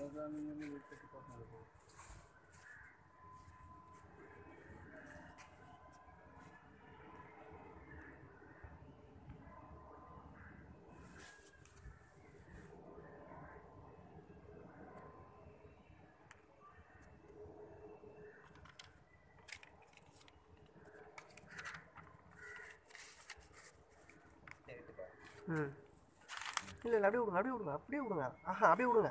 ம் இல்லை இல்லை அப்படியே விடுங்க அப்படியே விடுங்க அப்படியே விடுங்க ஆஹா அப்படியே விடுங்க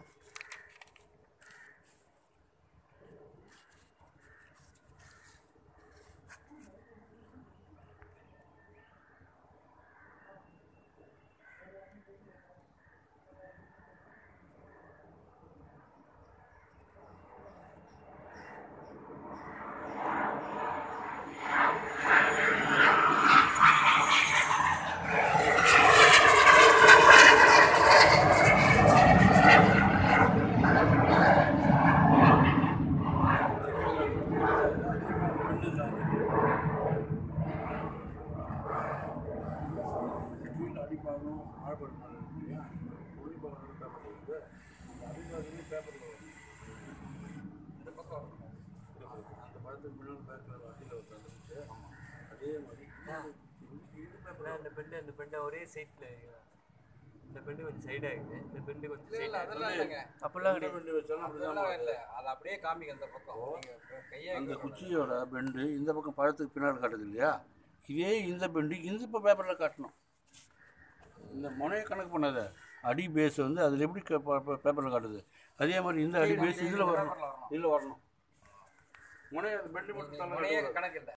கீழே அடிப்பாகும் ஆழ்படும் இருக்கு இல்லையா ஒளி பக்கம் பேப்பர் இருக்குது அடிப்பாக பேப்பரில் வரும் இந்த பக்கம் வரணும் அந்த படத்துக்கு முன்னாடி பேப்பர் அடியில் ஒரு தந்துச்சு அதே மாதிரி இது பேப்பர் இந்த பெண்டு இந்த பெண்டை ஒரே சைடில் இந்த பெண்டு கொஞ்சம் சைடாக இருக்குது இந்த பெண்டு கொஞ்சம் இல்ல, இல்ல, சைடாக அதெல்லாம் இல்லைங்க. அப்படிலாம் எந்த கிடையாது பெண்டு வச்சாலும் அப்படிதான் அதெல்லாம் இல்ல. அது அப்படியே காமிங்க அந்த பக்கம் நீங்க கையை அந்த எங்க குச்சியோட பெண்டு இந்த பக்கம் பழத்துக்கு பின்னால் காட்டுது இல்லையா இதே இந்த பெண்டு இந்த இப்போ பேப்பரில் காட்டணும் இந்த முனையை கணக்கு பண்ணாத அடி பேஸ் வந்து அதில் எப்படி பேப்பரில் காட்டுது அதே மாதிரி இந்த அடி பேஸ் இதில் வரணும் இதில் வரணும் முனையை பெண்டு மட்டும் முனையே தலை கணக்கு இல்லை